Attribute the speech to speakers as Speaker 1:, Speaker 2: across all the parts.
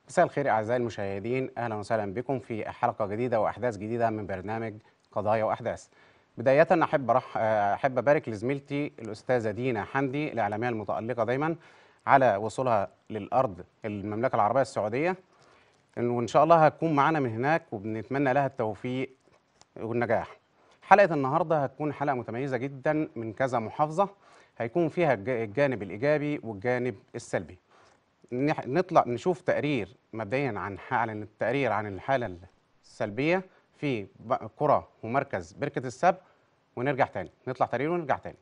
Speaker 1: مساء الخير أعزائي المشاهدين أهلا وسهلا بكم في حلقة جديدة وأحداث جديدة من برنامج قضايا وأحداث بداية أحب رح أحب أبارك لزميلتي الأستاذة دينا حمدي الإعلامية المتألقة دايما على وصولها للأرض المملكة العربية السعودية وإن شاء الله هتكون معانا من هناك وبنتمنى لها التوفيق والنجاح حلقة النهاردة هتكون حلقة متميزة جدا من كذا محافظة هيكون فيها الج- الجانب الإيجابي والجانب السلبي نح- نطلع نشوف تقرير مبدئيا عن ح- عن التقرير عن الحالة السلبية في ب- قرى ومركز بركة السب ونرجع تاني نطلع تقرير ونرجع تاني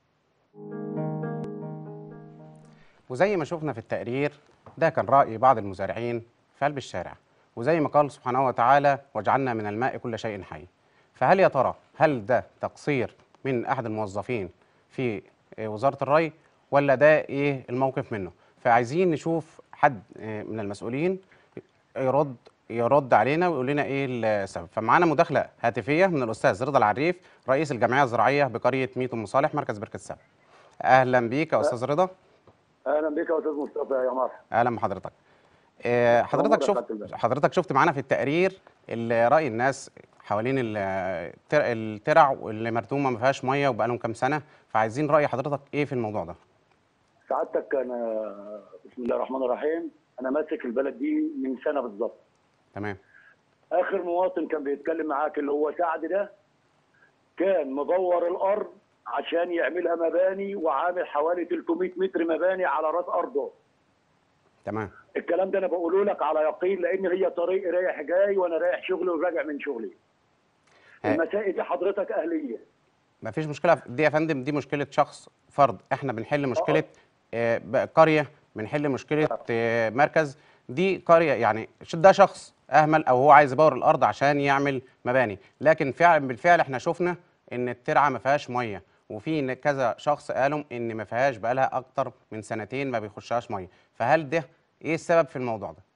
Speaker 1: وزي ما شفنا في التقرير ده كان رأي بعض المزارعين في قلب الشارع وزي ما قال سبحانه وتعالى وجعلنا من الماء كل شيء حي فهل يا ترى هل ده تقصير من أحد الموظفين في آه، وزارة الري ولا ده إيه الموقف منه فعايزين نشوف حد آه، من المسؤولين يرد يرد علينا ويقول لنا ايه السبب فمعانا مداخله هاتفيه من الاستاذ رضا العريف رئيس الجمعيه الزراعيه بقريه ميت ام صالح مركز بركه السبع اهلا بيك يا استاذ رضا
Speaker 2: اهلا بك يا استاذ مصطفى يا مرحبا
Speaker 1: اهلا بحضرتك آه، حضرتك
Speaker 2: أمورك
Speaker 1: شفت
Speaker 2: يا كابتن.
Speaker 1: حضرتك شفت معانا في التقرير ال- راي الناس حوالين ال- التر- الترع اللي مرتومه ما فيهاش ميه وبقالهم كام سنه فعايزين راي حضرتك ايه في الموضوع ده
Speaker 2: سعادتك انا بسم الله الرحمن الرحيم انا ماسك البلد دي من سنه بالظبط
Speaker 1: تمام
Speaker 2: اخر مواطن كان بيتكلم معاك اللي هو سعد ده كان مدور الارض عشان يعملها مباني وعامل حوالي 300 متر مباني على راس ارضه
Speaker 1: تمام
Speaker 2: الكلام ده انا بقوله لك على يقين لان هي طريق رايح جاي وانا رايح شغلي وراجع من شغلي
Speaker 1: ها.
Speaker 2: المسائل دي حضرتك اهليه
Speaker 1: ما فيش مشكله دي يا فندم دي مشكله شخص فرد احنا بنحل مشكله آه، بقى قريه بنحل مشكله آه، مركز دي قريه يعني ش- ده شخص اهمل او هو عايز يبور الارض عشان يعمل مباني لكن فعلا بالفعل احنا شفنا ان الترعه ما فيهاش ميه وفي ن- كذا شخص قالوا ان ما فيهاش بقالها اكتر من سنتين ما بيخشهاش ميه فهل ده ايه السبب في الموضوع ده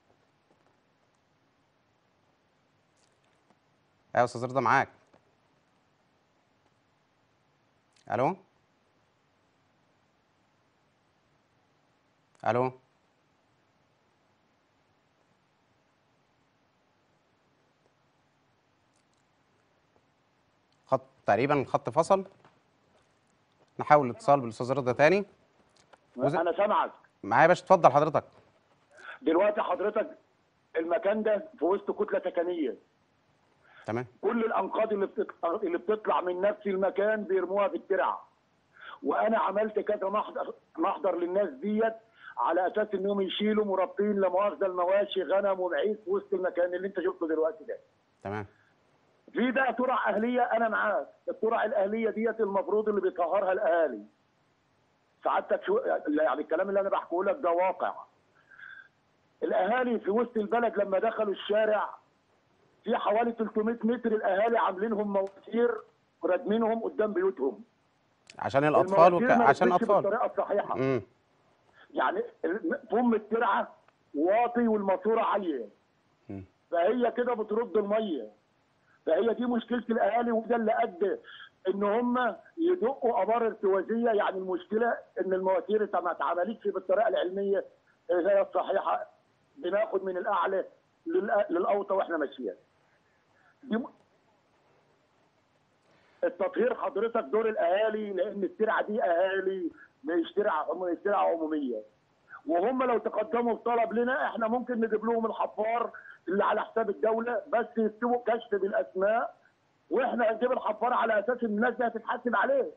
Speaker 1: ايوه استاذ رضا معاك الو الو خط تقريبا الخط فصل نحاول الاتصال بالاستاذ رضا تاني وز-
Speaker 2: انا سامعك
Speaker 1: معايا يا باشا اتفضل حضرتك
Speaker 2: دلوقتي حضرتك المكان ده في وسط كتله سكنيه
Speaker 1: تمام
Speaker 2: كل الانقاض اللي بتطلع اللي بتطلع من نفس المكان بيرموها في الترعه وانا عملت كذا محضر محضر للناس ديت على اساس انهم يشيلوا مربين لا مؤاخذه المواشي غنم ومعيز في وسط المكان اللي انت شفته دلوقتي ده
Speaker 1: تمام
Speaker 2: في بقى ترع اهليه انا معاك الترع الاهليه ديت المفروض اللي بيطهرها الاهالي سعادتك شو يعني الكلام اللي انا بحكيه لك ده واقع الاهالي في وسط البلد لما دخلوا الشارع في حوالي 300 متر الاهالي عاملينهم مواسير ورادمينهم قدام بيوتهم
Speaker 1: عشان الاطفال وك...
Speaker 2: المواسير ما
Speaker 1: عشان
Speaker 2: ركبتش
Speaker 1: اطفال
Speaker 2: بالطريقه الصحيحه
Speaker 1: امم
Speaker 2: يعني ال- فم الترعه واطي والماسوره عاليه
Speaker 1: مم.
Speaker 2: فهي كده بترد الميه فهي دي مشكله الاهالي وده اللي ادى ان هم يدقوا ابار ارتوازيه يعني المشكله ان المواسير إذا ما اتعملتش بالطريقه العلميه اللي هي الصحيحه بناخد من الاعلى للأ- للاوطى واحنا ماشيين دي م- التطهير حضرتك دور الاهالي لان الترعه دي اهالي مش ترعه مش ترعه عموميه وهم لو تقدموا بطلب لنا احنا ممكن نجيب لهم الحفار اللي على حساب الدوله بس يكتبوا كشف بالاسماء واحنا هنجيب الحفار على اساس ان الناس دي هتتحاسب عليه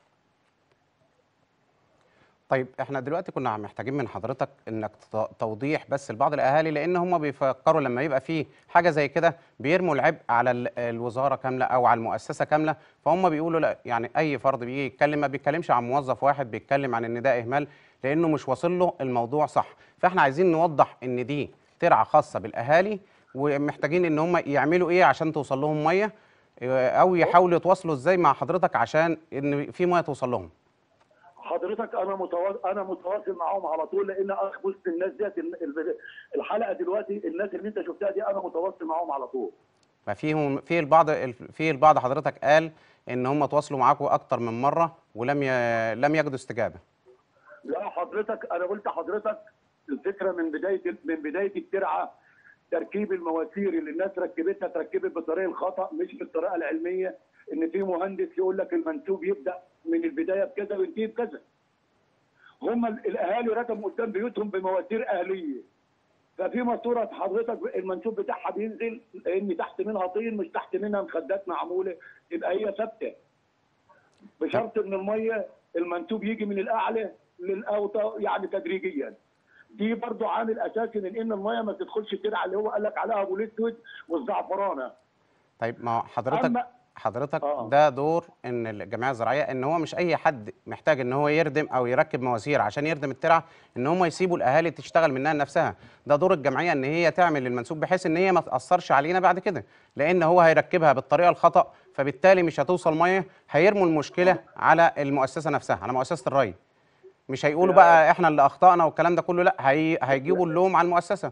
Speaker 1: طيب احنا دلوقتي كنا محتاجين من حضرتك انك ت- توضيح بس لبعض الاهالي لان هم بيفكروا لما يبقى فيه حاجه زي كده بيرموا العبء على ال- الوزاره كامله او على المؤسسه كامله فهم بيقولوا لا يعني اي فرد بيجي يتكلم ما بيتكلمش عن موظف واحد بيتكلم عن ان ده اهمال لانه مش واصل له الموضوع صح فاحنا عايزين نوضح ان دي ترعه خاصه بالاهالي ومحتاجين ان هم يعملوا ايه عشان توصل لهم ميه اه، او يحاولوا يتواصلوا ازاي مع حضرتك عشان ان في ميه توصل لهم
Speaker 2: حضرتك انا متواصل انا متواصل معاهم على طول لان انا وسط الناس ديت ال- ال- الحلقه دلوقتي الناس اللي انت شفتها دي انا متواصل معاهم على طول
Speaker 1: ما فيهم في البعض في البعض حضرتك قال ان هم تواصلوا معاكم اكتر من مره ولم ي... لم يجدوا استجابه
Speaker 2: لا حضرتك انا قلت حضرتك الفكره من بدايه من بدايه الترعه تركيب المواسير اللي الناس ركبتها تركبت بالطريقه الخطا مش بالطريقه العلميه ان في مهندس يقول لك المنسوب يبدا من البدايه بكذا وينتهي بكذا هم ال- الاهالي ركبوا قدام بيوتهم بمواسير اهليه ففي ماسوره حضرتك المنسوب بتاعها بينزل لان تحت منها طين مش تحت منها مخدات معموله يبقى هي ثابته بشرط ان الميه المنسوب يجي من الاعلى للاوطى يعني تدريجيا دي برضو عامل اساسي من ان الميه ما تدخلش الترعه اللي هو قال لك عليها ابو الاسود والزعفرانه
Speaker 1: طيب ما هو حضرتك
Speaker 2: أما-
Speaker 1: حضرتك
Speaker 2: آه.
Speaker 1: ده دور ان الجمعيه الزراعيه ان هو مش اي حد محتاج ان هو يردم او يركب مواسير عشان يردم الترع ان هم يسيبوا الاهالي تشتغل منها لنفسها ده دور الجمعيه ان هي تعمل المنسوب بحيث ان هي ما تاثرش علينا بعد كده لان هو هيركبها بالطريقه الخطا فبالتالي مش هتوصل ميه هيرموا المشكله على المؤسسه نفسها على مؤسسه الري مش هيقولوا
Speaker 2: يا-
Speaker 1: بقى احنا اللي اخطانا والكلام ده كله لا هي هيجيبوا اللوم على المؤسسه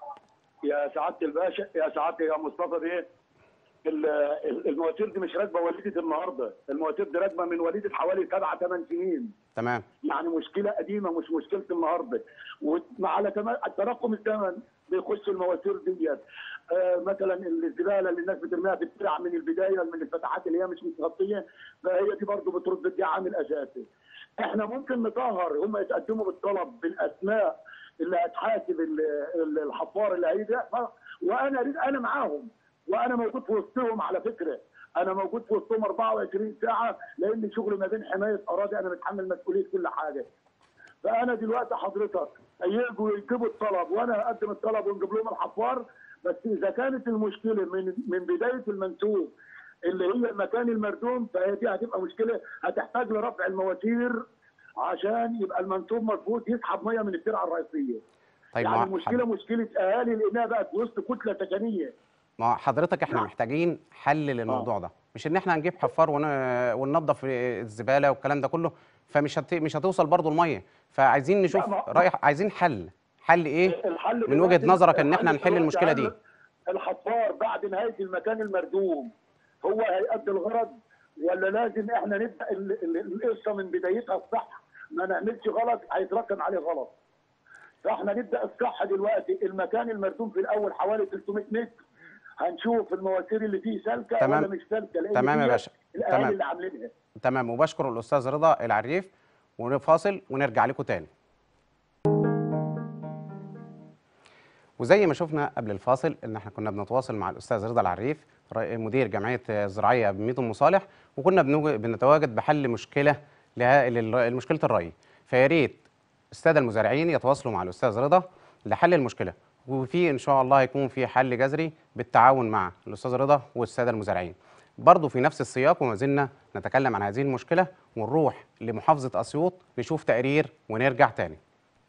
Speaker 2: يا سعاده الباشا يا سعاده يا مصطفى بيه ال- ال- المواتير دي مش راكبه وليده النهارده المواتير دي راكبه من وليده حوالي سبع ثمان سنين
Speaker 1: تمام
Speaker 2: يعني مشكله قديمه مش مشكله النهارده وعلى كمان تراكم الزمن بيخش المواسير ديت آه مثلا الزباله اللي الناس بترميها في الترع من البدايه من الفتحات اللي هي مش متغطيه فهي دي برضه بترد دي عامل اساسي. احنا ممكن نطهر هم يتقدموا بالطلب بالاسماء اللي هتحاسب ال- ال- الحفار اللي هيجي وانا انا معاهم وانا موجود في وسطهم على فكره انا موجود في وسطهم 24 ساعه لان شغلي ما بين حمايه اراضي انا متحمل مسؤوليه كل حاجه فانا دلوقتي حضرتك يجوا يجيبوا الطلب وانا هقدم الطلب ونجيب لهم الحفار بس اذا كانت المشكله من من بدايه المنسوب اللي هي المكان المردوم فهي دي هتبقى مشكله هتحتاج لرفع المواسير عشان يبقى المنسوب مظبوط يسحب ميه من الترعه الرئيسيه.
Speaker 1: طيب
Speaker 2: يعني
Speaker 1: ما
Speaker 2: المشكله مشكله اهالي لانها بقت وسط كتله سكنيه.
Speaker 1: ما هو حضرتك احنا
Speaker 2: نعم.
Speaker 1: محتاجين حل للموضوع ده مش ان احنا هنجيب حفار ون... وننظف الزباله والكلام ده كله فمش هت... مش هتوصل برضو الميه فعايزين نشوف
Speaker 2: ما-
Speaker 1: رايح عايزين حل حل ايه
Speaker 2: الحل
Speaker 1: من وجهة
Speaker 2: دلوقتي-
Speaker 1: نظرك إن
Speaker 2: الحل
Speaker 1: إحنا نحل
Speaker 2: دلوقتي
Speaker 1: المشكلة
Speaker 2: هل
Speaker 1: دي؟
Speaker 2: الحفار بعد نهايه المكان المردوم هو هيأدي الغرض ولا لازم احنا نبدا ال- ال- القصه من بدايتها الصح ما نعملش غلط هيترتب عليه غلط فاحنا نبدا الصح دلوقتي المكان المردوم في الاول حوالي 300 متر هنشوف المواسير اللي فيه سالكه
Speaker 1: تمام.
Speaker 2: ولا مش سالكه لان
Speaker 1: تمام يا
Speaker 2: دي
Speaker 1: باشا.
Speaker 2: الاهالي
Speaker 1: تمام.
Speaker 2: اللي عاملينها
Speaker 1: تمام وبشكر الاستاذ رضا العريف ونفاصل ونرجع لكم تاني وزي ما شفنا قبل الفاصل ان احنا كنا بنتواصل مع الاستاذ رضا العريف رئي- مدير جمعيه الزراعيه بميت ام صالح وكنا بنوج- بنتواجد بحل مشكله لها لل- لمشكله الري فيا ريت الساده المزارعين يتواصلوا مع الاستاذ رضا لحل المشكله وفي ان شاء الله هيكون في حل جذري بالتعاون مع الاستاذ رضا والساده المزارعين برضه في نفس السياق وما زلنا نتكلم عن هذه المشكله ونروح لمحافظه اسيوط نشوف تقرير ونرجع تاني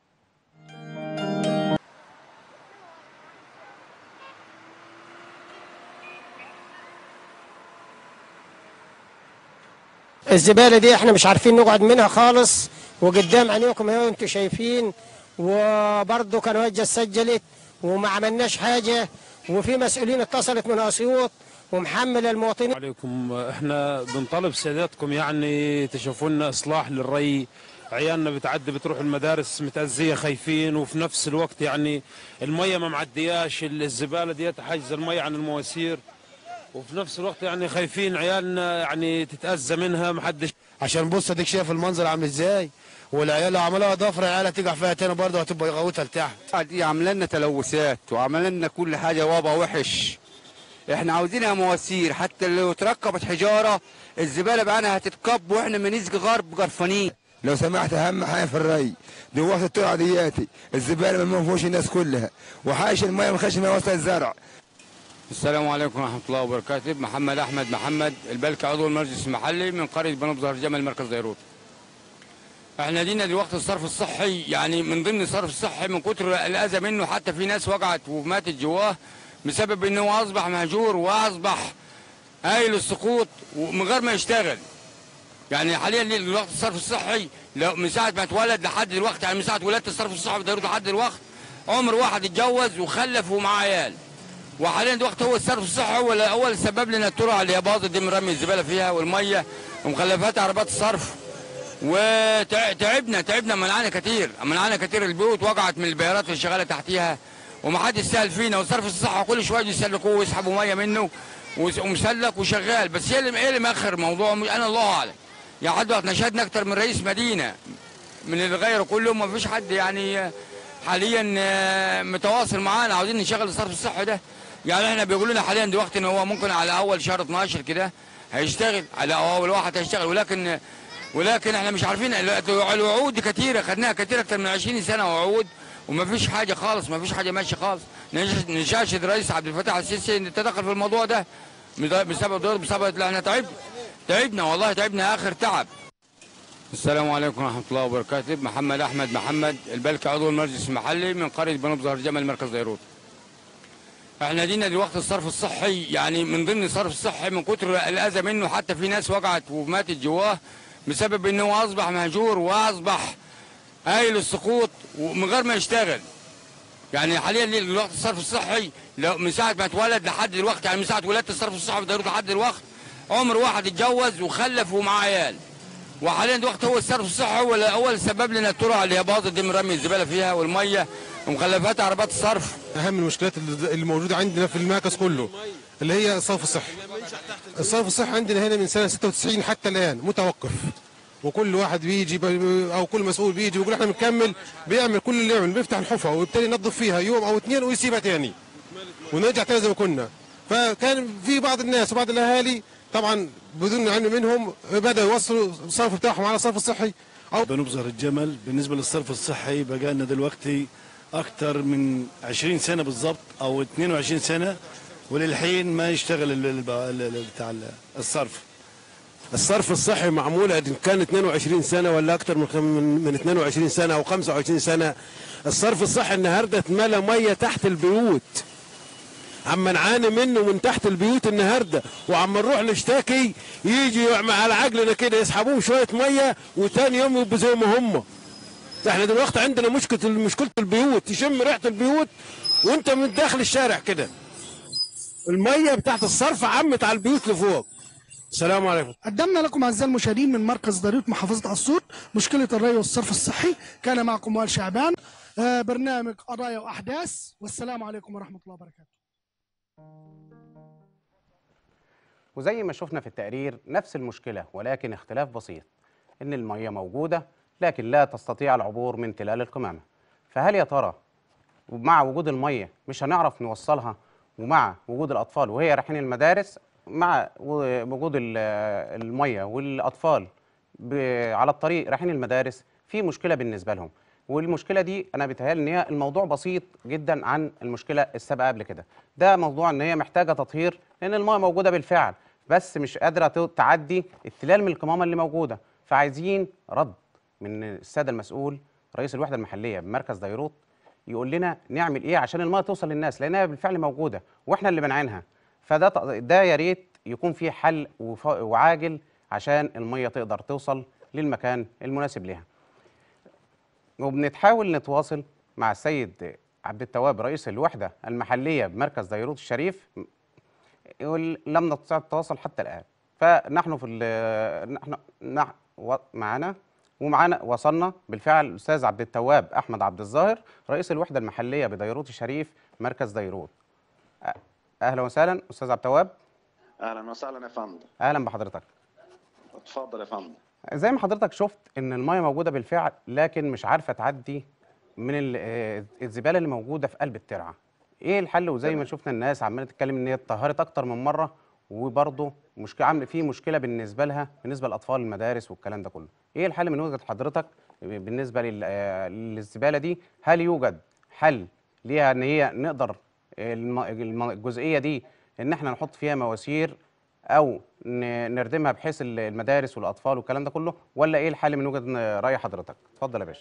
Speaker 3: الزبالة دي احنا مش عارفين نقعد منها خالص وقدام عينيكم اهو انتوا شايفين وبرضه كان وجه سجلت وما عملناش حاجة وفي مسؤولين اتصلت من اسيوط ومحمل المواطنين
Speaker 4: عليكم احنا بنطالب سيادتكم يعني تشوفوا لنا اصلاح للري عيالنا بتعدي بتروح المدارس متأذية خايفين وفي نفس الوقت يعني المية ما معدياش الزبالة ديت حاجز المية عن المواسير وفي نفس الوقت يعني خايفين عيالنا يعني تتأذى منها محدش
Speaker 5: عشان بص اديك شايف المنظر عامل ازاي والعيال لو عملوها ضفره العيال هتقع فيها تاني برضه هتبقى يغوتها لتحت
Speaker 6: دي عامله لنا تلوثات وعامله لنا كل حاجه وضع وحش احنا عاوزينها مواسير حتى لو اتركبت حجاره الزباله معانا هتتكب واحنا من نسج غرب جرفانين
Speaker 5: لو سمحت اهم حاجه في الري دي وقت الترعه دياتي الزباله ما فيهوش الناس كلها وحاش الميه ما خش ما وسط الزرع
Speaker 6: السلام عليكم ورحمه الله وبركاته محمد احمد محمد البلك عضو المجلس المحلي من قريه بنو زهر جمل مركز ديروت احنا دينا دلوقتي الصرف الصحي يعني من ضمن الصرف الصحي من كتر الاذى منه حتى في ناس وقعت وماتت جواه بسبب انه هو اصبح مهجور واصبح قايل السقوط ومن غير ما يشتغل يعني حاليا دلوقتي الصرف الصحي لو من ساعه ما اتولد لحد دلوقتي يعني من ساعه ولاده الصرف الصحي في ديروت لحد دلوقتي عمر واحد اتجوز وخلف ومعاه عيال وحاليا دلوقتي هو الصرف الصحي هو اللي هو اللي سبب لنا الترع اللي هي باظت دي من رمي الزباله فيها والميه ومخلفات عربات الصرف وتعبنا تعبنا منعنا كتير منعنا كتير البيوت وقعت من البيارات اللي شغاله تحتيها ومحدش سال فينا وصرف الصحه كل شويه يسلكوه ويسحبوا ميه منه وس- ومسلك وشغال بس ايه اللي ايه اللي مأخر الموضوع انا الله اعلم يعني حد وقت نشدنا اكتر من رئيس مدينه من اللي غيره كلهم ما فيش حد يعني حاليا آه، متواصل معانا عاوزين نشغل الصرف الصحي ده يعني احنا بيقولوا لنا حاليا دلوقتي ان هو ممكن على اول شهر 12 كده هيشتغل على اول واحد هيشتغل ولكن ولكن احنا مش عارفين ال- الوعود دي كتيره خدناها كتير اكتر من 20 سنه وعود وما فيش حاجه خالص ما فيش حاجه ماشيه خالص نش- نشاشد الرئيس عبد الفتاح السيسي ان تدخل في الموضوع ده بسبب دور بسبب اللي احنا تعبنا تعبنا والله تعبنا اخر تعب السلام عليكم ورحمة الله وبركاته محمد أحمد محمد البلكي عضو المجلس المحلي من قرية بنو زهر جمل مركز ديروت احنا دينا دلوقتي الصرف الصحي يعني من ضمن الصرف الصحي من كتر الأذى منه حتى في ناس وقعت وماتت جواه بسبب انه أصبح مهجور وأصبح هايل السقوط ومن غير ما يشتغل يعني حاليا دلوقتي الصرف الصحي لو من ساعة ما اتولد لحد دلوقتي يعني من ساعة ولادة الصرف الصحي في ديروت لحد دلوقتي عمر واحد اتجوز وخلف ومعاه عيال وحاليا دلوقتي هو الصرف الصحي هو اللي- هو اللي سبب لنا الترع اللي هي باظت دي من رمي الزباله فيها والميه ومخلفات عربات الصرف
Speaker 7: اهم المشكلات اللي اللي موجوده عندنا في المركز كله اللي هي الصرف الصحي الصرف الصحي عندنا هنا من سنه 96 حتى الان متوقف وكل واحد بيجي ب- او كل مسؤول بيجي بيقول احنا بنكمل بيعمل كل اللي يعمل بيفتح الحفره ويبتدي ينظف فيها يوم او اثنين ويسيبها تاني ونرجع تاني زي ما كنا فكان في بعض الناس وبعض الاهالي طبعا بدون علم منهم بداوا يوصلوا الصرف بتاعهم على الصرف الصحي او
Speaker 8: بنبذر الجمل بالنسبة للصرف الصحي بقى لنا دلوقتي أكثر من 20 سنة بالضبط أو 22 سنة وللحين ما يشتغل ال- ال- ال- ال- بتاع ال- الصرف
Speaker 9: الصرف الصحي معمول إن كان 22 سنه ولا اكثر من خم- من من 22 سنه او 25 سنه الصرف الصحي النهارده اتملى ميه تحت البيوت عم نعاني منه من تحت البيوت النهارده وعم نروح نشتكي يجي يعمل على عقلنا كده يسحبوه شويه ميه وتاني يوم يبقوا زي ما هم احنا دلوقتي عندنا مشكله مشكله البيوت تشم ريحه البيوت وانت من داخل الشارع كده الميه بتاعت الصرف عمت على البيوت لفوق السلام عليكم
Speaker 10: قدمنا لكم اعزائي المشاهدين من مركز ضريط محافظه اسيوط مشكله الري والصرف الصحي كان معكم وائل شعبان آه، برنامج قضايا واحداث والسلام عليكم ورحمه الله وبركاته
Speaker 1: وزي ما شفنا في التقرير نفس المشكلة ولكن اختلاف بسيط إن المية موجودة لكن لا تستطيع العبور من تلال القمامة فهل يا ترى مع وجود المية مش هنعرف نوصلها ومع وجود الأطفال وهي رايحين المدارس مع وجود ال- المية والأطفال ب- على الطريق رايحين المدارس في مشكلة بالنسبة لهم والمشكلة دي أنا بيتهيألي إن هي الموضوع بسيط جدا عن المشكلة السابقة قبل كده ده موضوع إن هي محتاجة تطهير لأن المية موجودة بالفعل بس مش قادرة ت- تعدي التلال من القمامة اللي موجودة فعايزين رد من السادة المسؤول رئيس الوحدة المحلية بمركز ديروت يقول لنا نعمل ايه عشان الميه توصل للناس لانها بالفعل موجوده واحنا اللي منعينها فده ط- ده يا ريت يكون في حل وف- وعاجل عشان الميه تقدر توصل للمكان المناسب لها وبنتحاول نتواصل مع السيد عبد التواب رئيس الوحده المحليه بمركز ديروت الشريف يقول لم نستطع التواصل حتى الان فنحن في ال- نحن نح- و- معنا ومعانا وصلنا بالفعل الاستاذ عبد التواب احمد عبد الظاهر رئيس الوحده المحليه بديروت الشريف مركز ديروت أ- اهلا وسهلا استاذ عبد التواب
Speaker 11: اهلا وسهلا يا فندم
Speaker 1: اهلا بحضرتك
Speaker 11: اتفضل يا فندم
Speaker 1: زي ما حضرتك شفت ان الميه موجوده بالفعل لكن مش عارفه تعدي من ال- آه، الزباله اللي موجوده في قلب الترعه ايه الحل وزي ما شفنا الناس عماله تتكلم ان هي اتطهرت اكتر من مره وبرضه مشكله عامل في مشكله بالنسبه لها بالنسبه لاطفال المدارس والكلام ده كله ايه الحل من وجهه حضرتك بالنسبه لل- آه، للزباله دي هل يوجد حل ليها ان هي نقدر الم- الم- الجزئيه دي ان احنا نحط فيها مواسير او ن- نردمها بحيث ال- المدارس والاطفال والكلام ده كله ولا ايه الحل من وجهه راي حضرتك اتفضل يا باشا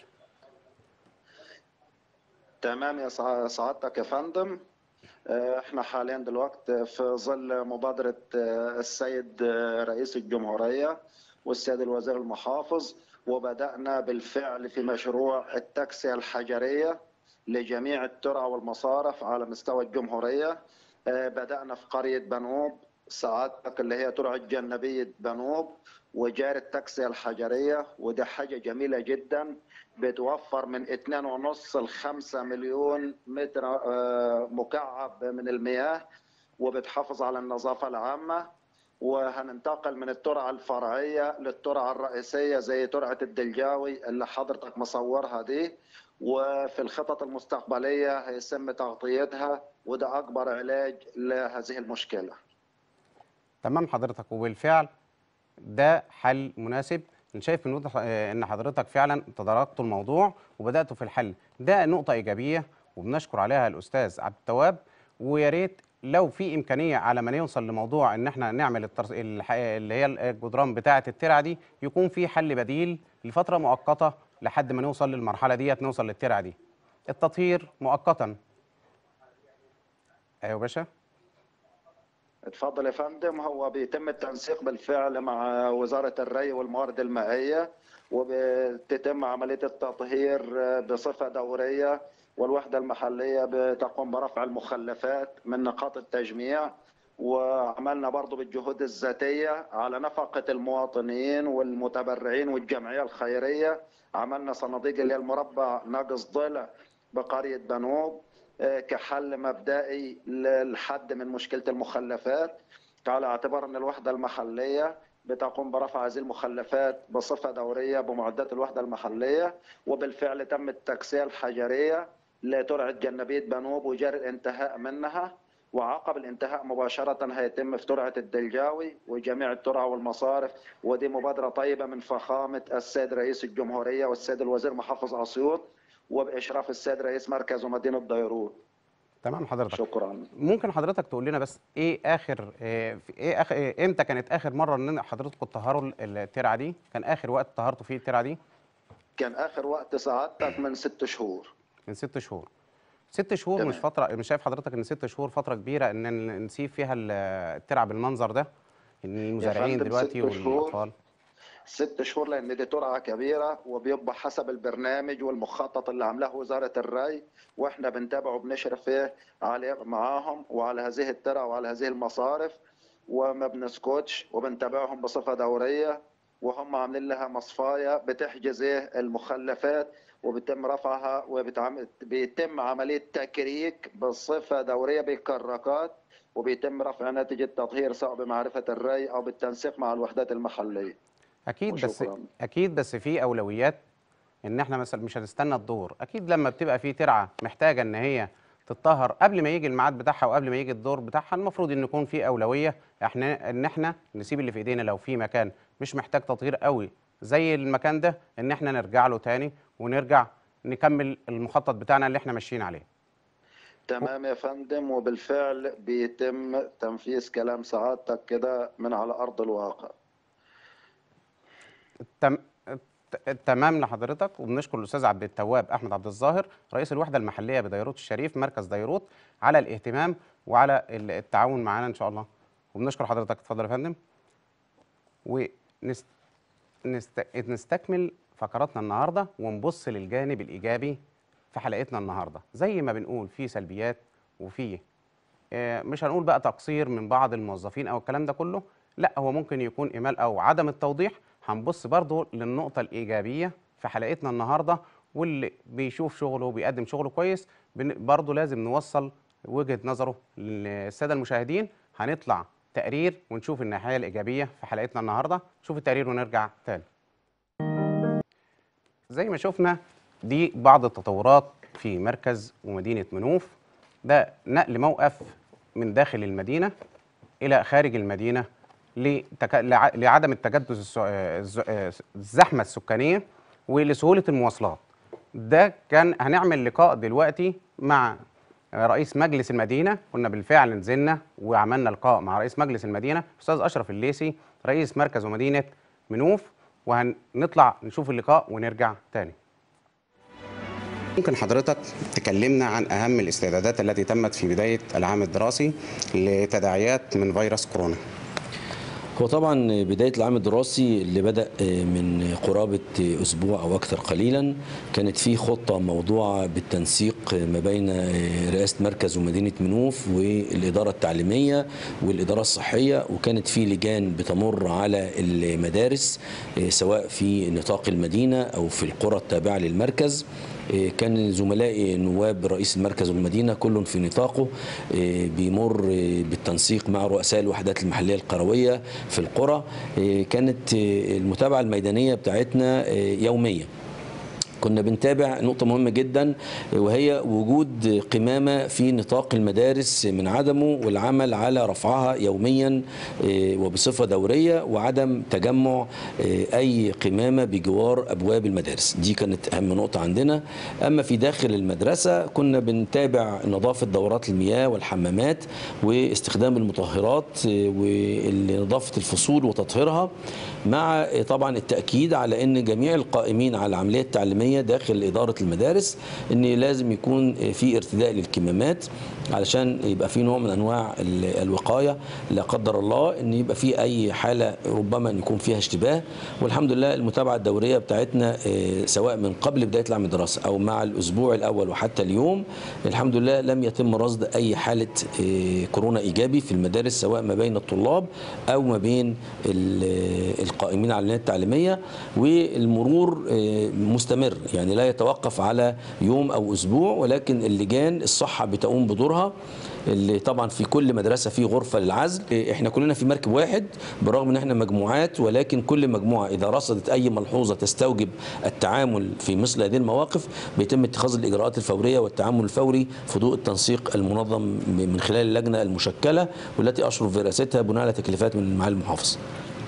Speaker 11: تمام يا سع- سعادتك يا فندم آه، احنا حاليا دلوقتي في ظل مبادرة آه، السيد آه، رئيس الجمهورية والسيد الوزير المحافظ وبدأنا بالفعل في مشروع التكسية الحجرية لجميع الترع والمصارف على مستوى الجمهورية آه، بدأنا في قرية بنوب سعادتك اللي هي ترعى جنبية بنوب وجاري التكسية الحجرية ودي حاجة جميلة جدا بتوفر من 2.5 ل 5 مليون متر آه، مكعب من المياه وبتحافظ على النظافة العامة وهننتقل من الترعة الفرعية للترعة الرئيسية زي ترعة الدلجاوي اللي حضرتك مصورها دي وفي الخطط المستقبلية هيتم تغطيتها وده أكبر علاج لهذه المشكلة
Speaker 1: تمام حضرتك وبالفعل ده حل مناسب انا شايف ان وضح- آه، ان حضرتك فعلا تداركتوا الموضوع وبداتوا في الحل ده نقطه ايجابيه وبنشكر عليها الاستاذ عبد التواب ويا ريت لو في امكانيه على ما نوصل لموضوع ان احنا نعمل الترس... الح... اللي هي الجدران بتاعه الترعه دي يكون في حل بديل لفتره مؤقته لحد ما نوصل للمرحله ديت نوصل للترعه دي التطهير مؤقتا ايوه يا باشا
Speaker 11: اتفضل يا فندم هو بيتم التنسيق بالفعل مع وزارة الري والموارد المائية وبتتم عملية التطهير بصفة دورية والوحدة المحلية بتقوم برفع المخلفات من نقاط التجميع وعملنا برضو بالجهود الذاتية على نفقة المواطنين والمتبرعين والجمعية الخيرية عملنا صناديق اللي هي المربع ناقص ضلع بقرية بنوب آه، كحل مبدئي للحد من مشكلة المخلفات على اعتبار أن الوحدة المحلية بتقوم برفع هذه المخلفات بصفة دورية بمعدات الوحدة المحلية وبالفعل تم التكسية الحجرية لترعة جنبية بنوب وجاري الانتهاء منها وعقب الانتهاء مباشرة هيتم في ترعة الدلجاوي وجميع الترع والمصارف ودي مبادرة طيبة من فخامة السيد رئيس الجمهورية والسيد الوزير محافظ أسيوط وبإشراف السيد رئيس مركز ومدينة بيروت
Speaker 1: تمام حضرتك
Speaker 11: شكرا
Speaker 1: ممكن حضرتك تقول لنا بس ايه اخر ايه, في- إيه اخر إيه امتى كانت اخر مره ان حضرتكم تطهروا ال- الترعه دي كان اخر وقت طهرتوا فيه الترعه دي
Speaker 11: كان آخر وقت سعادتك من ست شهور
Speaker 1: من ست شهور ست شهور مش فتره مش شايف حضرتك ان ست شهور فتره كبيره ان ن- نسيب فيها ال- الترعه بالمنظر ده ان المزارعين
Speaker 11: فندم،
Speaker 1: دلوقتي
Speaker 11: ست شهور.
Speaker 1: والاطفال
Speaker 11: ست شهور لان دي ترعه كبيره وبيبقى حسب البرنامج والمخطط اللي عاملاه وزاره الري واحنا بنتابعه وبنشرف فيه عليه معاهم وعلى هذه الترعه وعلى هذه المصارف وما بنسكتش وبنتابعهم بصفه دوريه وهم عاملين لها مصفايه بتحجز إيه المخلفات وبيتم رفعها وبيتم عمليه تكريك بصفه دوريه بكراكات وبيتم رفع ناتج التطهير سواء بمعرفه الري او بالتنسيق مع الوحدات المحليه
Speaker 1: اكيد بس
Speaker 11: وشكراً.
Speaker 1: اكيد بس في اولويات ان احنا مثلا مش هنستنى الدور اكيد لما بتبقى في ترعه محتاجه ان هي تتطهر قبل ما يجي الميعاد بتاعها وقبل ما يجي الدور بتاعها المفروض ان يكون في اولويه احنا ان احنا نسيب اللي في ايدينا لو في مكان مش محتاج تطهير قوي زي المكان ده ان احنا نرجع له تاني ونرجع نكمل المخطط بتاعنا اللي احنا ماشيين عليه
Speaker 11: تمام يا فندم وبالفعل بيتم تنفيذ كلام سعادتك كده من على ارض الواقع
Speaker 1: تم... ت- تمام لحضرتك وبنشكر الاستاذ عبد التواب احمد عبد الظاهر رئيس الوحده المحليه بديروت الشريف مركز ديروت على الاهتمام وعلى ال- التعاون معانا ان شاء الله وبنشكر حضرتك اتفضل يا فندم ونست... نست... نستكمل فقراتنا النهارده ونبص للجانب الايجابي في حلقتنا النهارده زي ما بنقول في سلبيات وفي آه، مش هنقول بقى تقصير من بعض الموظفين او الكلام ده كله لا هو ممكن يكون ايمال او عدم التوضيح هنبص برضو للنقطه الايجابيه في حلقتنا النهارده واللي بيشوف شغله وبيقدم شغله كويس بن- برضو لازم نوصل وجهه نظره للساده المشاهدين هنطلع تقرير ونشوف الناحيه الايجابيه في حلقتنا النهارده نشوف التقرير ونرجع تاني زي ما شفنا دي بعض التطورات في مركز ومدينة منوف ده نقل موقف من داخل المدينة إلى خارج المدينة لتك... لع... لعدم التجدد الس... الز- الزحمة السكانية ولسهولة المواصلات ده كان هنعمل لقاء دلوقتي مع رئيس مجلس المدينة كنا بالفعل نزلنا وعملنا لقاء مع رئيس مجلس المدينة أستاذ أشرف الليسي رئيس مركز ومدينة منوف وهنطلع نشوف اللقاء ونرجع تاني ممكن حضرتك تكلمنا عن أهم الاستعدادات التي تمت في بداية العام الدراسي لتداعيات من فيروس كورونا
Speaker 12: هو طبعا بداية العام الدراسي اللي بدأ من قرابة أسبوع أو أكثر قليلا كانت في خطة موضوعة بالتنسيق ما بين رئاسة مركز ومدينة منوف والإدارة التعليمية والإدارة الصحية وكانت في لجان بتمر على المدارس سواء في نطاق المدينة أو في القرى التابعة للمركز كان زملائي نواب رئيس المركز والمدينه كل في نطاقه بيمر بالتنسيق مع رؤساء الوحدات المحليه القرويه في القرى كانت المتابعه الميدانيه بتاعتنا يوميه كنا بنتابع نقطة مهمة جدا وهي وجود قمامة في نطاق المدارس من عدمه والعمل على رفعها يوميا وبصفة دورية وعدم تجمع أي قمامة بجوار أبواب المدارس دي كانت أهم نقطة عندنا أما في داخل المدرسة كنا بنتابع نظافة دورات المياه والحمامات واستخدام المطهرات ونظافة الفصول وتطهيرها مع طبعا التأكيد على أن جميع القائمين على العملية التعليمية داخل إدارة المدارس أن لازم يكون في ارتداء للكمامات علشان يبقى في نوع من أنواع الوقاية لا قدر الله أن يبقى في أي حالة ربما أن يكون فيها اشتباه والحمد لله المتابعة الدورية بتاعتنا سواء من قبل بداية العام الدراسي أو مع الأسبوع الأول وحتى اليوم الحمد لله لم يتم رصد أي حالة كورونا إيجابي في المدارس سواء ما بين الطلاب أو ما بين القائمين على العمليات التعليمية والمرور مستمر يعني لا يتوقف على يوم أو أسبوع ولكن اللجان الصحة بتقوم بدورها اللي طبعا في كل مدرسه في غرفه للعزل احنا كلنا في مركب واحد برغم ان احنا مجموعات ولكن كل مجموعه اذا رصدت اي ملحوظه تستوجب التعامل في مثل هذه المواقف بيتم اتخاذ الاجراءات الفوريه والتعامل الفوري في ضوء التنسيق المنظم من خلال اللجنه المشكله والتي اشرف براستها بناء على تكليفات من معالي المحافظ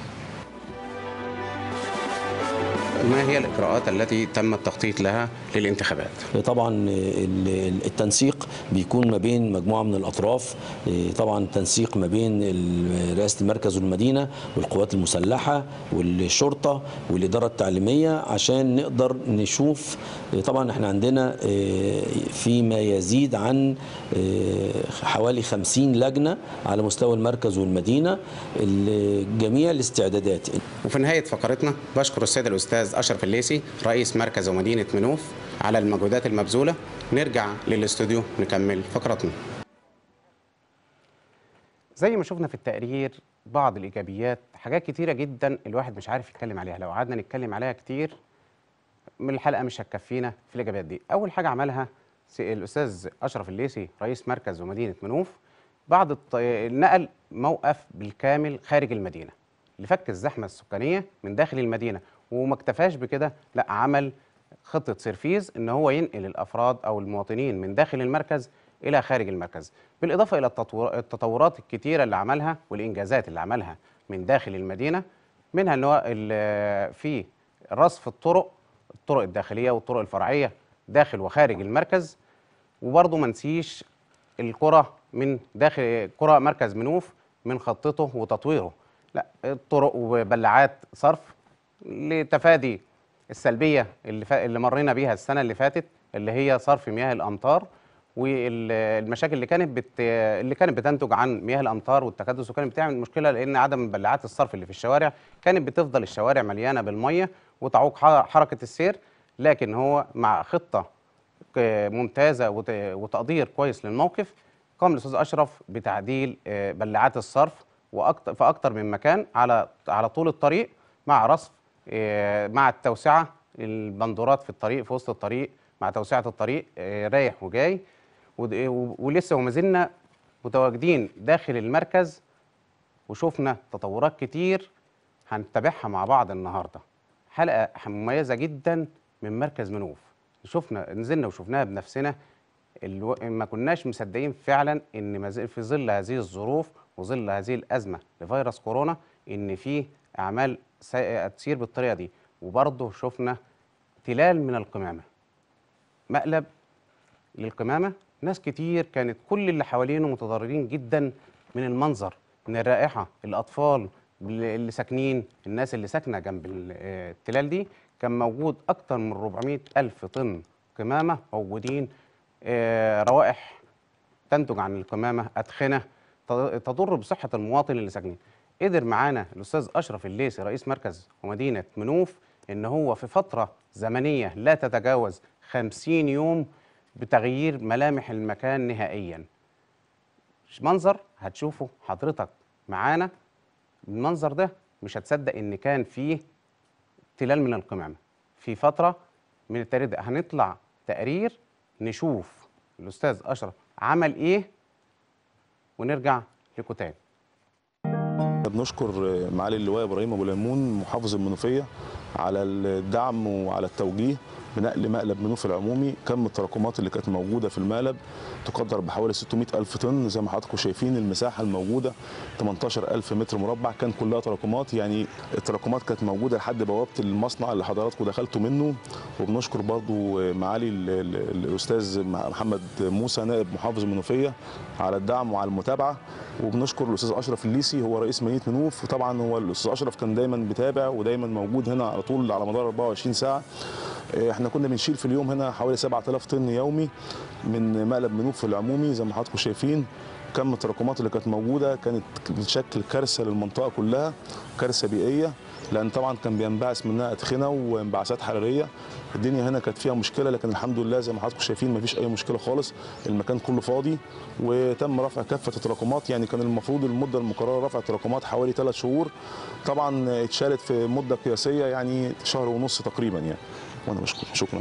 Speaker 1: ما هي الإجراءات التي تم التخطيط لها للانتخابات؟
Speaker 12: طبعا التنسيق بيكون ما بين مجموعة من الأطراف طبعا تنسيق ما بين رئاسة المركز والمدينة والقوات المسلحة والشرطة والإدارة التعليمية عشان نقدر نشوف طبعا احنا عندنا فيما يزيد عن حوالي 50 لجنة على مستوى المركز والمدينة جميع الاستعدادات
Speaker 1: وفي نهاية فقرتنا بشكر السيد الأستاذ أشرف الليسي رئيس مركز ومدينة منوف على المجهودات المبذولة نرجع للاستوديو نكمل فقرتنا زي ما شفنا في التقرير بعض الإيجابيات حاجات كتيرة جدا الواحد مش عارف يتكلم عليها لو قعدنا نتكلم عليها كتير من الحلقة مش هتكفينا في الإيجابيات دي أول حاجة عملها الأستاذ أشرف الليسي رئيس مركز ومدينة منوف بعد الط... نقل موقف بالكامل خارج المدينة لفك الزحمة السكانية من داخل المدينة وما اكتفاش بكده لا عمل خطة سيرفيز ان هو ينقل الافراد او المواطنين من داخل المركز الى خارج المركز بالاضافة الى التطور التطورات الكتيرة اللي عملها والانجازات اللي عملها من داخل المدينة منها ان هو في رصف الطرق الطرق الداخلية والطرق الفرعية داخل وخارج المركز وبرضه ما نسيش القرى من داخل قرى مركز منوف من خطته وتطويره لا الطرق وبلعات صرف لتفادي السلبيه اللي ف... اللي مرينا بيها السنه اللي فاتت اللي هي صرف مياه الامطار والمشاكل اللي كانت بت... اللي كانت بتنتج عن مياه الامطار والتكدس وكانت بتعمل مشكله لان عدم بلعات الصرف اللي في الشوارع كانت بتفضل الشوارع مليانه بالميه وتعوق حركه السير لكن هو مع خطه ممتازه وت... وتقدير كويس للموقف قام الاستاذ اشرف بتعديل بلعات الصرف واكتر في اكتر من مكان على على طول الطريق مع رصف مع التوسعه البندورات في الطريق في وسط الطريق مع توسعه الطريق رايح وجاي ولسه وما زلنا متواجدين داخل المركز وشفنا تطورات كتير هنتابعها مع بعض النهارده حلقه مميزه جدا من مركز منوف شفنا نزلنا وشفناها بنفسنا الو... ما كناش مصدقين فعلا ان في ظل هذه الظروف وظل هذه الازمه لفيروس كورونا ان في اعمال تسير بالطريقه دي وبرضه شفنا تلال من القمامه مقلب للقمامه ناس كتير كانت كل اللي حوالينه متضررين جدا من المنظر من الرائحه الاطفال اللي ساكنين الناس اللي ساكنه جنب التلال دي كان موجود اكتر من 400 الف طن قمامه موجودين روائح تنتج عن القمامه ادخنه تضر بصحه المواطن اللي ساكنين قدر معانا الاستاذ اشرف الليثي رئيس مركز ومدينه منوف ان هو في فتره زمنيه لا تتجاوز 50 يوم بتغيير ملامح المكان نهائيا منظر هتشوفه حضرتك معانا المنظر ده مش هتصدق ان كان فيه تلال من القمامه في فتره من التاريخ ده هنطلع تقرير نشوف الاستاذ اشرف عمل ايه ونرجع لكم تاني
Speaker 13: بنشكر معالي اللواء ابراهيم ابو ليمون محافظ المنوفيه على الدعم وعلى التوجيه بنقل مقلب منوف العمومي كم التراكمات اللي كانت موجوده في المقلب تقدر بحوالي 600 الف طن زي ما حضراتكم شايفين المساحه الموجوده 18 الف متر مربع كان كلها تراكمات يعني التراكمات كانت موجوده لحد بوابه المصنع اللي حضراتكم دخلتوا منه وبنشكر برضو معالي ال- ال- الاستاذ محمد موسى نائب محافظ المنوفيه على الدعم وعلى المتابعه وبنشكر الاستاذ اشرف الليسي هو رئيس مدينه منوف وطبعا هو الاستاذ اشرف كان دايما بيتابع ودايما موجود هنا على طول على مدار 24 ساعه احنا كنا بنشيل في اليوم هنا حوالي 7000 طن يومي من مقلب منوف العمومي زي ما حضراتكم شايفين كم التراكمات اللي كانت موجوده كانت بتشكل كارثه للمنطقه كلها كارثه بيئيه لان طبعا كان بينبعث منها ادخنه وانبعاثات حراريه الدنيا هنا كانت فيها مشكله لكن الحمد لله زي ما حضراتكم شايفين مفيش اي مشكله خالص المكان كله فاضي وتم رفع كافه التراكمات يعني كان المفروض المده المقرره رفع التراكمات حوالي ثلاث شهور طبعا اتشالت في مده قياسيه يعني شهر ونص تقريبا يعني وانا بشكر شكرا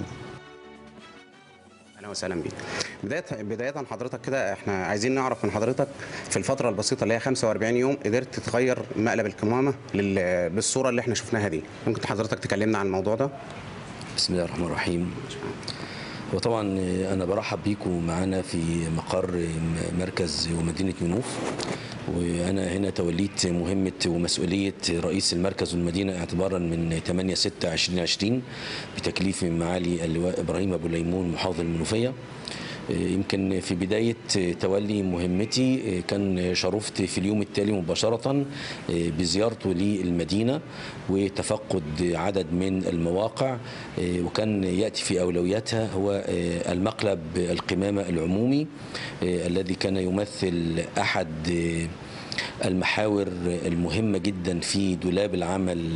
Speaker 1: اهلا وسهلا بيك بدايه بدايه حضرتك كده احنا عايزين نعرف من حضرتك في الفتره البسيطه اللي هي 45 يوم قدرت تغير مقلب القمامه لل- بالصوره اللي احنا شفناها دي ممكن حضرتك تكلمنا عن الموضوع ده
Speaker 12: بسم الله الرحمن الرحيم وطبعا انا برحب بيكم معانا في مقر مركز ومدينه منوف وانا هنا توليت مهمه ومسؤوليه رئيس المركز والمدينه اعتبارا من 8 6 2020 بتكليف معالي اللواء ابراهيم ابو ليمون محافظ المنوفيه يمكن في بداية تولي مهمتي كان شرفت في اليوم التالي مباشرة بزيارته للمدينة وتفقد عدد من المواقع وكان يأتي في أولوياتها هو المقلب القمامة العمومي الذي كان يمثل أحد المحاور المهمة جدا في دولاب العمل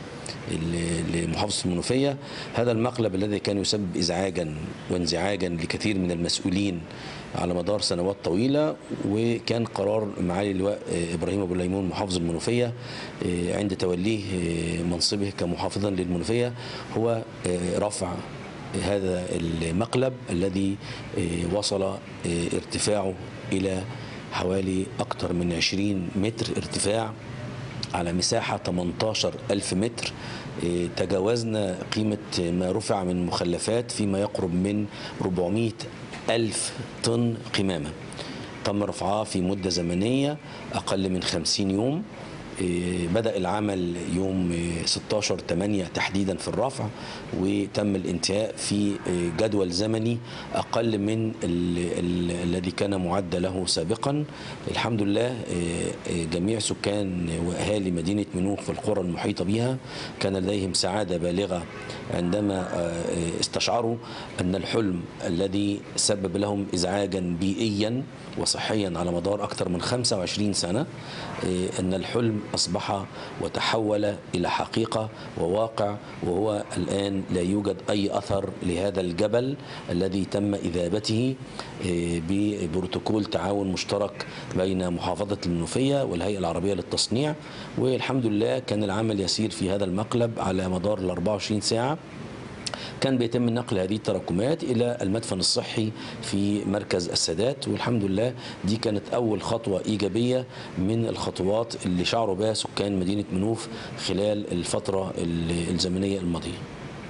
Speaker 12: لمحافظة المنوفية هذا المقلب الذي كان يسبب إزعاجا وانزعاجا لكثير من المسؤولين على مدار سنوات طويلة وكان قرار معالي اللواء إبراهيم أبو الليمون محافظ المنوفية عند توليه منصبه كمحافظا للمنوفية هو رفع هذا المقلب الذي وصل ارتفاعه إلى حوالي أكثر من 20 متر ارتفاع على مساحة 18 ألف متر إيه، تجاوزنا قيمة ما رفع من مخلفات فيما يقرب من 400 ألف طن قمامة تم رفعها في مدة زمنية أقل من 50 يوم إيه، بدأ العمل يوم إيه، 16 8 تحديدا في الرفع وتم الانتهاء في إيه، جدول زمني أقل من ال- ال- الذي كان معد له سابقا الحمد لله إيه، إيه، جميع سكان وأهالي مدينة منوف والقرى المحيطة بها كان لديهم سعادة بالغة عندما آه، استشعروا أن الحلم الذي سبب لهم إزعاجا بيئيا وصحيا على مدار أكثر من 25 سنة آه، أن الحلم أصبح وتحول إلى حقيقة وواقع وهو الآن لا يوجد أي أثر لهذا الجبل الذي تم إذابته آه، ببروتوكول تعاون مشترك بين محافظة المنوفية والهيئة العربية للتصنيع والحمد لله كان العمل يسير في هذا المقلب على مدار ال 24 ساعة كان بيتم نقل هذه التراكمات الى المدفن الصحي في مركز السادات والحمد لله دي كانت اول خطوه ايجابيه من الخطوات اللي شعروا بها سكان مدينه منوف خلال الفتره ال- الزمنيه الماضيه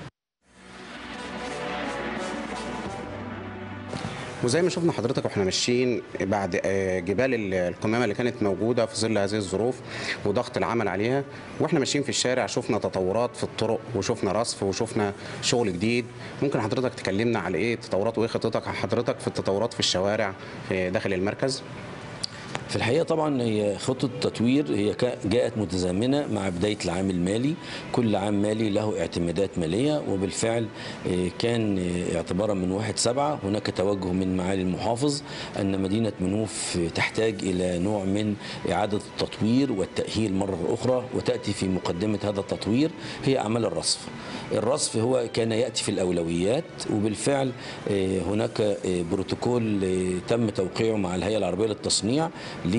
Speaker 1: وزي ما شفنا حضرتك واحنا ماشيين بعد آه، جبال ال- القمامه اللي كانت موجوده في ظل هذه الظروف وضغط العمل عليها واحنا ماشيين في الشارع شفنا تطورات في الطرق وشفنا رصف وشفنا شغل جديد ممكن حضرتك تكلمنا على ايه التطورات وايه خطتك حضرتك في التطورات في الشوارع آه، داخل المركز
Speaker 12: في الحقيقه طبعا هي خطه التطوير هي كا- جاءت متزامنه مع بدايه العام المالي كل عام مالي له اعتمادات ماليه وبالفعل آه، كان آه، اعتبارا من 1 7 هناك توجه من معالي المحافظ ان مدينه منوف آه، تحتاج الى نوع من اعاده التطوير والتاهيل مره اخرى وتاتي في مقدمه هذا التطوير هي اعمال الرصف الرصف هو كان ياتي في الاولويات وبالفعل آه، هناك آه، بروتوكول آه، تم توقيعه مع الهيئه العربيه للتصنيع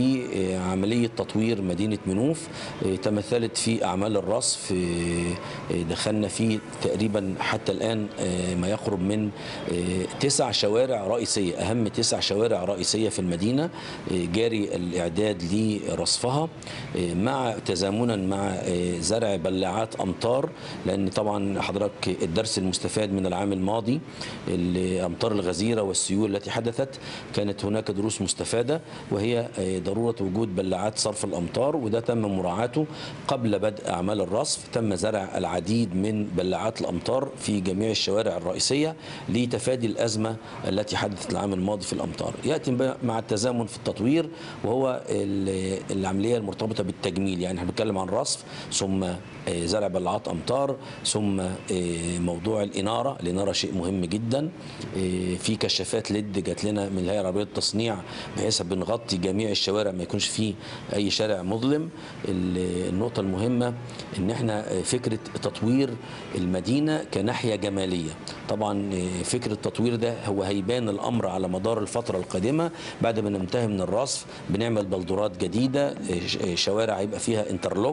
Speaker 12: لعمليه تطوير مدينه منوف آه، تمثلت في اعمال الرصف آه، آه، دخلنا فيه تقريبا حتى الان آه، ما يقرب من آه، تسع شوارع رئيسيه اهم تسع شوارع رئيسيه في المدينه آه، جاري الاعداد لرصفها آه، مع تزامنا مع آه، زرع بلاعات امطار لان طبعا حضرتك الدرس المستفاد من العام الماضي الامطار الغزيره والسيول التي حدثت كانت هناك دروس مستفاده وهي آه، ضروره وجود بلاعات صرف الامطار وده تم مراعاته قبل بدء اعمال الرصف تم زرع العديد من بلاعات الامطار في جميع الشوارع الرئيسيه لتفادي الازمه التي حدثت العام الماضي في الامطار ياتي بقى مع التزامن في التطوير وهو ال- العمليه المرتبطه بالتجميل يعني احنا بنتكلم عن رصف ثم آه، زرع بلاعات امطار ثم آه، موضوع الاناره الاناره شيء مهم جدا آه، في كشافات ليد جات لنا من الهيئه العربيه للتصنيع بحيث بنغطي جميع الشوارع ما يكونش فيه اي شارع مظلم ال- النقطه المهمه ان احنا آه، فكره تطوير المدينه كناحيه جماليه طبعا آه، فكره التطوير ده هو هيبان الامر على مدار الفتره القادمه بعد ما ننتهي من الرصف بنعمل بلدورات جديده آه، ش- آه، شوارع هيبقى فيها انترلوك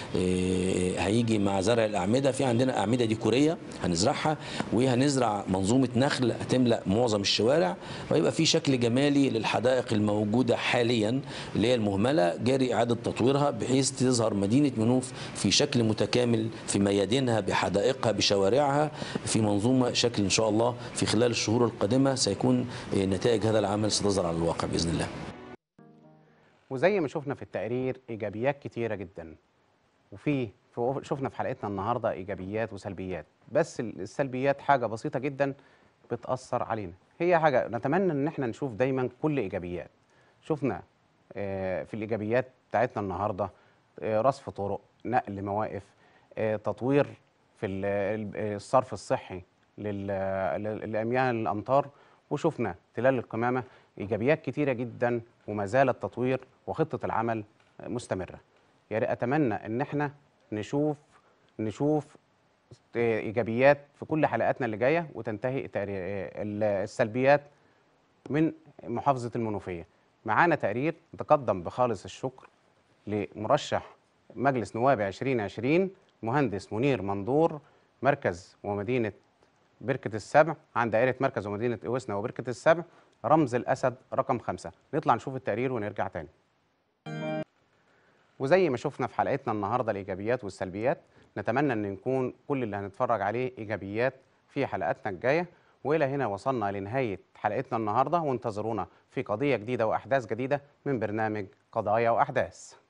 Speaker 12: آه، هيجي مع زرع الاعمده في عندنا اعمده ديكوريه هنزرعها وهنزرع منظومه نخل هتملا معظم الشوارع ويبقى في شكل جمالي للحدائق الموجوده حاليا اللي هي المهمله جاري اعاده تطويرها بحيث تظهر مدينه منوف في شكل متكامل في ميادينها بحدائقها بشوارعها في منظومه شكل ان شاء الله في خلال الشهور القادمه سيكون آه، نتائج هذا العمل ستظهر على الواقع باذن الله
Speaker 1: وزي ما شفنا في التقرير ايجابيات كتيره جدا وفي في- شفنا في حلقتنا النهارده ايجابيات وسلبيات بس ال- السلبيات حاجه بسيطه جدا بتاثر علينا هي حاجه نتمنى ان احنا نشوف دايما كل ايجابيات شفنا آه، في الايجابيات بتاعتنا النهارده آه، رصف طرق نقل مواقف آه، تطوير في ال- ال- الصرف الصحي لل- لل- لامياه الامطار وشفنا تلال القمامه ايجابيات كتيره جدا وما زال التطوير وخطه العمل مستمره يا ريت اتمنى ان احنا نشوف نشوف ايجابيات في كل حلقاتنا اللي جايه وتنتهي تقرير ال- السلبيات من محافظه المنوفيه معانا تقرير تقدم بخالص الشكر لمرشح مجلس نواب 2020 مهندس منير مندور مركز ومدينه بركه السبع عن دائره مركز ومدينه اوسنا وبركه السبع رمز الاسد رقم خمسة نطلع نشوف التقرير ونرجع تاني وزي ما شفنا في حلقتنا النهارده الايجابيات والسلبيات نتمنى ان نكون كل اللي هنتفرج عليه ايجابيات في حلقاتنا الجايه والى هنا وصلنا لنهايه حلقتنا النهارده وانتظرونا في قضيه جديده واحداث جديده من برنامج قضايا واحداث